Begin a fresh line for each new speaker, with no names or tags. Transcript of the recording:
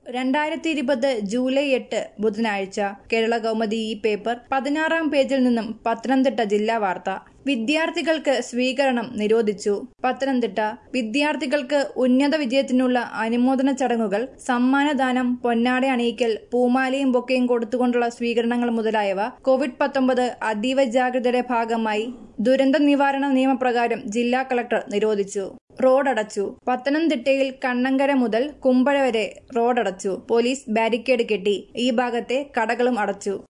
രണ്ടായിരത്തി ഇരുപത് ജൂലൈ എട്ട് ബുധനാഴ്ച കേരള കൗമുദി ഈ പേപ്പർ പതിനാറാം പേജിൽ നിന്നും പത്തനംതിട്ട ജില്ലാ വാർത്ത വിദ്യാർത്ഥികൾക്ക് സ്വീകരണം നിരോധിച്ചു പത്തനംതിട്ട വിദ്യാർത്ഥികൾക്ക് ഉന്നത വിജയത്തിനുള്ള അനുമോദന ചടങ്ങുകൾ സമ്മാനദാനം പൊന്നാട അണിയിക്കൽ പൂമാലയും ബൊക്കയും കൊടുത്തുകൊണ്ടുള്ള സ്വീകരണങ്ങൾ മുതലായവ കോവിഡ് പത്തൊമ്പത് അതീവ ജാഗ്രതയുടെ ഭാഗമായി ദുരന്ത നിവാരണ നിയമപ്രകാരം ജില്ലാ കളക്ടർ നിരോധിച്ചു റോഡടച്ചു പത്തനംതിട്ടയിൽ കണ്ണങ്കര മുതൽ കുമ്പഴ വരെ റോഡടച്ചു പോലീസ് ബാരിക്കേഡ് കെട്ടി ഈ ഭാഗത്തെ കടകളും അടച്ചു